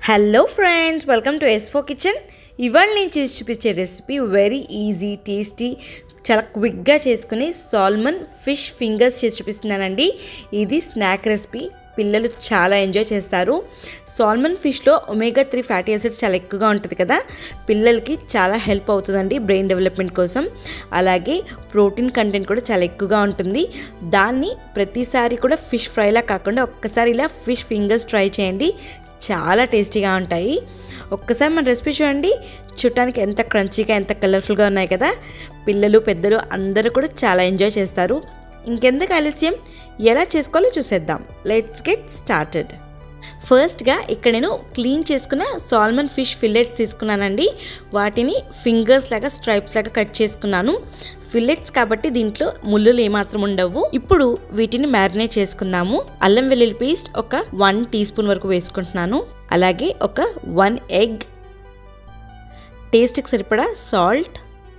hello friends welcome to S four kitchen ఇవాళ నేను చేసి చూపించే రెసిపీ వెరీ ఈజీ టేస్టీ చాలా క్విక్గా చేసుకుని సాల్మన్ ఫిష్ ఫింగర్స్ చేసి చూపిస్తున్నానండి ఇది స్నాక్ రెసిపీ పిల్లలు చాలా ఎంజాయ్ చేస్తారు సాల్మన్ ఫిష్లో ఒమేగా త్రీ ఫ్యాటీ యాసిడ్స్ చాలా ఎక్కువగా ఉంటుంది కదా పిల్లలకి చాలా హెల్ప్ అవుతుందండి బ్రెయిన్ డెవలప్మెంట్ కోసం అలాగే ప్రోటీన్ కంటెంట్ కూడా చాలా ఎక్కువగా ఉంటుంది దాన్ని ప్రతిసారి కూడా ఫిష్ ఫ్రైలా కాకుండా ఒక్కసారి ఇలా ఫిష్ ఫింగర్స్ ట్రై చేయండి చాలా టేస్టీగా ఉంటాయి ఒక్కసారి మన రెసిపీ చూడండి చూడటానికి ఎంత క్రంచీగా ఎంత కలర్ఫుల్గా ఉన్నాయి కదా పిల్లలు పెద్దలు అందరూ కూడా చాలా ఎంజాయ్ చేస్తారు ఇంకెందుకు ఆలస్యం ఎలా చేసుకోవాలో చూసేద్దాం లెట్స్ గెట్ స్టార్టెడ్ ఫస్ట్గా ఇక్కడ నేను క్లీన్ చేసుకున్న సాల్మన్ ఫిష్ ఫిల్లెట్స్ తీసుకున్నానండి వాటిని ఫింగర్స్ లాగా స్ట్రైప్స్ లాగా కట్ చేసుకున్నాను ఫిల్లెట్స్ కాబట్టి దీంట్లో ముళ్ళులు ఏమాత్రం ఉండవు ఇప్పుడు వీటిని మ్యారినేట్ చేసుకుందాము అల్లం వెల్లుల్లి పేస్ట్ ఒక వన్ టీ స్పూన్ వరకు వేసుకుంటున్నాను అలాగే ఒక వన్ ఎగ్ టేస్ట్కి సరిపడా సాల్ట్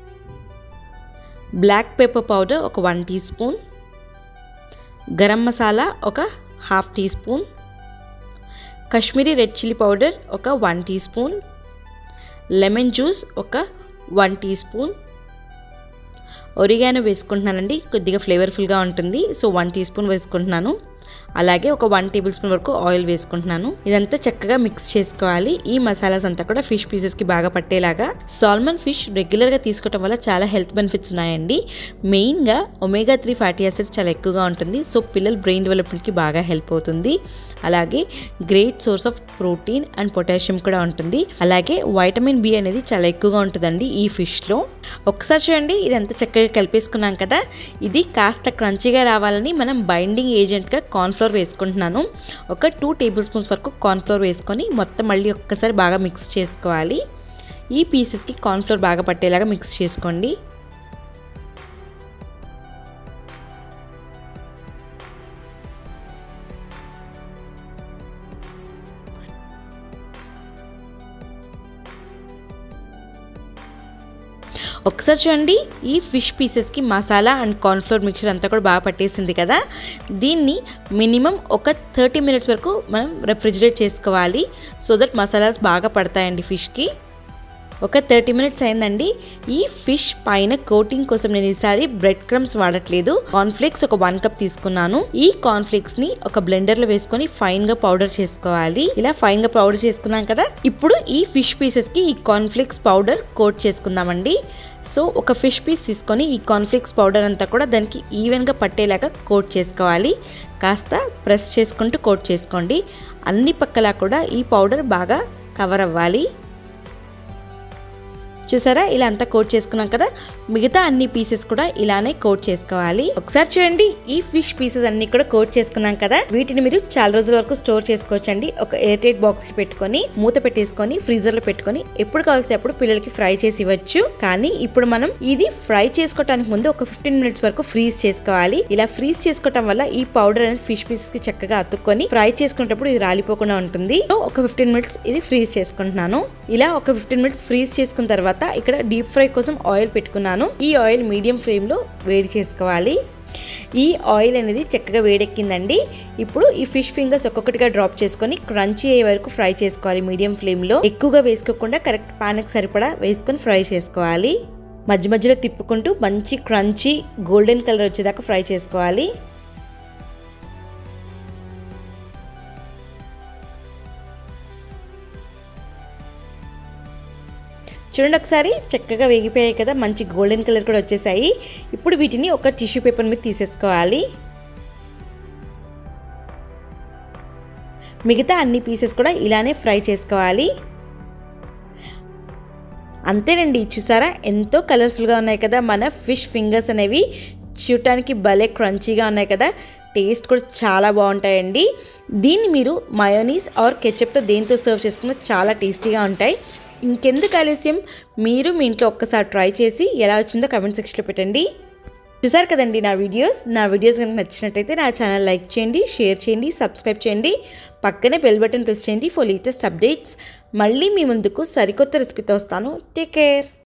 బ్లాక్ పెప్పర్ పౌడర్ ఒక one teaspoon garam masala ఒక half teaspoon Kashmiri red chilli powder ఒక one teaspoon lemon juice ఒక వన్ టీ స్పూన్ ఒరిగానో వేసుకుంటున్నానండి కొద్దిగా ఫ్లేవర్ఫుల్గా ఉంటుంది సో వన్ టీ స్పూన్ వేసుకుంటున్నాను అలాగే ఒక వన్ టేబుల్ స్పూన్ వరకు ఆయిల్ వేసుకుంటున్నాను ఇదంతా చక్కగా మిక్స్ చేసుకోవాలి ఈ మసాలాస్ అంతా కూడా ఫిష్ పీసెస్కి బాగా పట్టేలాగా సాల్మన్ ఫిష్ రెగ్యులర్గా తీసుకోవటం వల్ల చాలా హెల్త్ బెనిఫిట్స్ ఉన్నాయండి మెయిన్గా ఒమేగా త్రీ ఫ్యాటీ యాసిడ్స్ చాలా ఎక్కువగా ఉంటుంది సో పిల్లల బ్రెయిన్ డెవలప్మెంట్కి బాగా హెల్ప్ అవుతుంది అలాగే great source of protein and potassium కూడా ఉంటుంది అలాగే వైటమిన్ బి అనేది చాలా ఎక్కువగా ఉంటుందండి ఈ ఫిష్లో ఒకసారి చూడండి ఇదంతా చక్కగా కలిపేసుకున్నాం కదా ఇది కాస్త క్రంచీగా రావాలని మనం బైండింగ్ ఏజెంట్గా కార్న్ఫ్లోర్ వేసుకుంటున్నాను ఒక టూ టేబుల్ స్పూన్స్ వరకు కార్న్ఫ్లోర్ వేసుకొని మొత్తం మళ్ళీ ఒక్కసారి బాగా మిక్స్ చేసుకోవాలి ఈ పీసెస్కి కార్న్ఫ్లోర్ బాగా పట్టేలాగా మిక్స్ చేసుకోండి ఒకసారి చూడండి ఈ ఫిష్ పీసెస్కి మసాలా అండ్ కార్న్ఫ్లోర్ మిక్చర్ అంతా కూడా బాగా పట్టేసింది కదా దీన్ని మినిమం ఒక థర్టీ మినిట్స్ వరకు మనం రెఫ్రిజిరేట్ చేసుకోవాలి సో దట్ మసాలాస్ బాగా పడతాయండి ఫిష్కి ఒక థర్టీ మినిట్స్ అయిందండి ఈ ఫిష్ పైన కోటింగ్ కోసం నేను ఈసారి బ్రెడ్ క్రమ్స్ వాడట్లేదు కార్న్ఫ్లేక్స్ ఒక వన్ కప్ తీసుకున్నాను ఈ కార్న్ఫ్లేక్స్ ని ఒక బ్లెండర్ లో వేసుకొని ఫైన్ గా పౌడర్ చేసుకోవాలి ఇలా ఫైన్ గా పౌడర్ చేసుకున్నాం కదా ఇప్పుడు ఈ ఫిష్ పీసెస్ కి ఈ కార్న్ఫ్లేక్స్ పౌడర్ కోట్ చేసుకుందామండి సో ఒక ఫిష్ పీస్ తీసుకొని ఈ కార్న్ఫ్లేక్స్ పౌడర్ అంతా కూడా దానికి ఈవెన్గా పట్టేలాగా కోట్ చేసుకోవాలి కాస్త ప్రెస్ చేసుకుంటూ కోట్ చేసుకోండి అన్ని పక్కలా కూడా ఈ పౌడర్ బాగా కవర్ అవ్వాలి చూసారా ఇలా అంతా కోట్ చేసుకున్నాం కదా మిగతా అన్ని పీసెస్ కూడా ఇలానే కోట్ చేసుకోవాలి ఒకసారి చూడండి ఈ ఫిష్ పీసెస్ అన్ని కూడా కోట్ చేసుకున్నాం కదా వీటిని మీరు చాలా రోజుల వరకు స్టోర్ చేసుకోవచ్చండి ఒక ఎయిర్ టైట్ బాక్స్ లో పెట్టుకొని మూత పెట్టేసుకొని ఫ్రీజర్ లో పెట్టుకొని ఎప్పుడు కావాల్సి అప్పుడు పిల్లలకి ఫ్రై చేసి ఇవ్వచ్చు కానీ ఇప్పుడు మనం ఇది ఫ్రై చేసుకోవడానికి ముందు ఒక ఫిఫ్టీన్ మినిట్స్ వరకు ఫ్రీజ్ చేసుకోవాలి ఇలా ఫ్రీజ్ చేసుకోవటం వల్ల ఈ పౌడర్ అనేది ఫిష్ పీసెస్ కి చక్కగా అతుక్కొని ఫ్రై చేసుకునేటప్పుడు ఇది రాలిపోకుండా ఉంటుంది సో ఒక ఫిఫ్టీన్ మినిట్స్ ఇది ఫ్రీజ్ చేసుకుంటున్నాను ఇలా ఒక ఫిఫ్టీన్ మినిట్స్ ఫ్రీజ్ చేసుకున్న తర్వాత ఇక్కడ డీప్ ఫ్రై కోసం ఆయిల్ పెట్టుకున్నాను ఈ ఆయిల్ మీడియం ఫ్లేమ్లో వేడి చేసుకోవాలి ఈ ఆయిల్ అనేది చక్కగా వేడెక్కిందండి ఇప్పుడు ఈ ఫిష్ ఫింగర్స్ ఒక్కొక్కటిగా డ్రాప్ చేసుకొని క్రంచీ అయ్యే వరకు ఫ్రై చేసుకోవాలి మీడియం ఫ్లేమ్లో ఎక్కువగా వేసుకోకుండా కరెక్ట్ పాన్కి సరిపడా వేసుకొని ఫ్రై చేసుకోవాలి మధ్య మధ్యలో తిప్పుకుంటూ మంచి క్రంచీ గోల్డెన్ కలర్ వచ్చేదాకా ఫ్రై చేసుకోవాలి చూడండి ఒకసారి చక్కగా వేగిపోయాయి కదా మంచి గోల్డెన్ కలర్ కూడా వచ్చేసాయి ఇప్పుడు వీటిని ఒక టిష్యూ పేపర్ మీద తీసేసుకోవాలి మిగతా అన్ని పీసెస్ కూడా ఇలానే ఫ్రై చేసుకోవాలి అంతేనండి చూసారా ఎంతో కలర్ఫుల్గా ఉన్నాయి కదా మన ఫిష్ ఫింగర్స్ అనేవి చూడటానికి భలే క్రంచీగా ఉన్నాయి కదా టేస్ట్ కూడా చాలా బాగుంటాయండి దీన్ని మీరు మయోనీస్ ఆర్ కెచప్తో దేంతో సర్వ్ చేసుకున్న చాలా టేస్టీగా ఉంటాయి ఇంకెందుకు ఆలస్యం మీరు మీ ఇంట్లో ఒక్కసారి ట్రై చేసి ఎలా వచ్చిందో కమెంట్ సెక్షన్లో పెట్టండి చూసారు కదండి నా వీడియోస్ నా వీడియోస్ కనుక నచ్చినట్టయితే నా ఛానల్ లైక్ చేయండి షేర్ చేయండి సబ్స్క్రైబ్ చేయండి పక్కనే బెల్ బటన్ ప్రెస్ చేయండి ఫర్ లేటెస్ట్ అప్డేట్స్ మళ్ళీ మీ ముందుకు సరికొత్త రెసిపీతో వస్తాను టేక్ కేర్